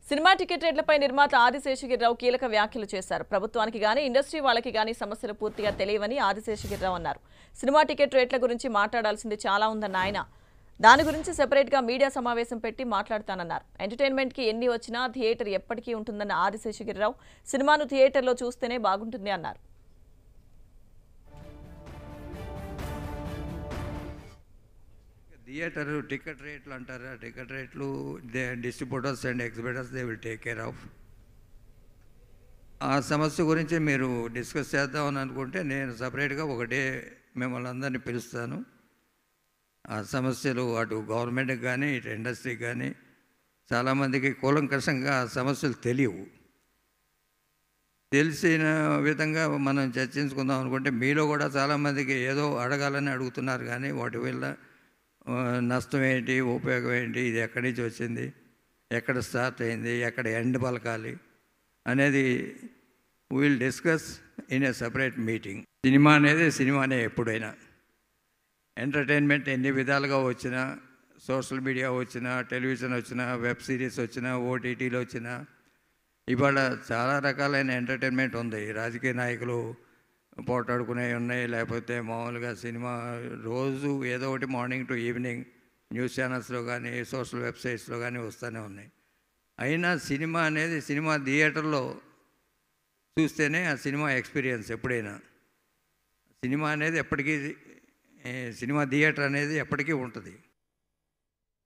cinema ticket రేట్లపై నిర్మాత ఆదిశేషగిరిరావు కీలక వ్యాఖ్యలు చేశారు ప్రభుత్వానికి గానీ ఇండస్ట్రీ వాళ్ళకి గానీ సమస్యలు పూర్తిగా తెలియవని ఆదిశేషగిరిరావు అన్నారు సినిమా టికెట్ రేట్ల గురించి మాట్లాడాల్సింది చాలా ఉందన్న ఆయన దాని గురించి సెపరేట్ గా మీడియా సమావేశం పెట్టి మాట్లాడతానన్నారు ఎంటర్టైన్మెంట్ కి ఎన్ని వచ్చినా థియేటర్ ఎప్పటికీ ఉంటుందన్న ఆదిశేషగిరిరావు సినిమాను థియేటర్లో చూస్తేనే బాగుంటుంది అన్నారు థియేటర్ టికెట్ రేట్లు అంటారా టికెట్ రేట్లు they distributors and exhibitors they will take care of ఆ సమస్య గురించి మీరు డిస్కస్ చేద్దామని అనుకుంటే నేను సపరేట్గా ఒకటే మిమ్మల్ని అందరినీ పిలుస్తాను ఆ సమస్యలు అటు గవర్నమెంట్కి కానీ ఇటు ఇండస్ట్రీకి కానీ చాలామందికి కూలంకషంగా ఆ సమస్యలు తెలియవు తెలిసిన విధంగా మనం చర్చించుకుందాం అనుకుంటే మీలో కూడా చాలామందికి ఏదో అడగాలని అడుగుతున్నారు కానీ వాటి వల్ల ఆ, నష్టం ఏంటి ఉపయోగం ఏంటి ఇది ఎక్కడి నుంచి వచ్చింది ఎక్కడ స్టార్ట్ అయింది ఎక్కడ ఎండ్ పలకాలి అనేది will discuss in a separate meeting cinema అనేది సినిమానే ఎప్పుడైనా ఎంటర్టైన్మెంట్ ఎన్ని విధాలుగా వచ్చినా సోషల్ మీడియా వచ్చినా టెలివిజన్ వచ్చినా వెబ్ సిరీస్ వచ్చినా ఓటీటీలు వచ్చినా ఇవాళ చాలా రకాలైన ఎంటర్టైన్మెంట్ ఉంది రాజకీయ నాయకులు పోటాడుకునేవి ఉన్నాయి లేకపోతే మామూలుగా సినిమా రోజు ఏదో ఒకటి మార్నింగ్ టు ఈవినింగ్ న్యూస్ ఛానల్స్లో కానీ సోషల్ వెబ్సైట్స్లో కానీ వస్తూనే ఉన్నాయి అయినా సినిమా అనేది సినిమా థియేటర్లో చూస్తేనే ఆ సినిమా ఎక్స్పీరియన్స్ ఎప్పుడైనా సినిమా అనేది ఎప్పటికీ ఏ, సినిమా థియేటర్ అనేది ఎప్పటికీ ఉంటుంది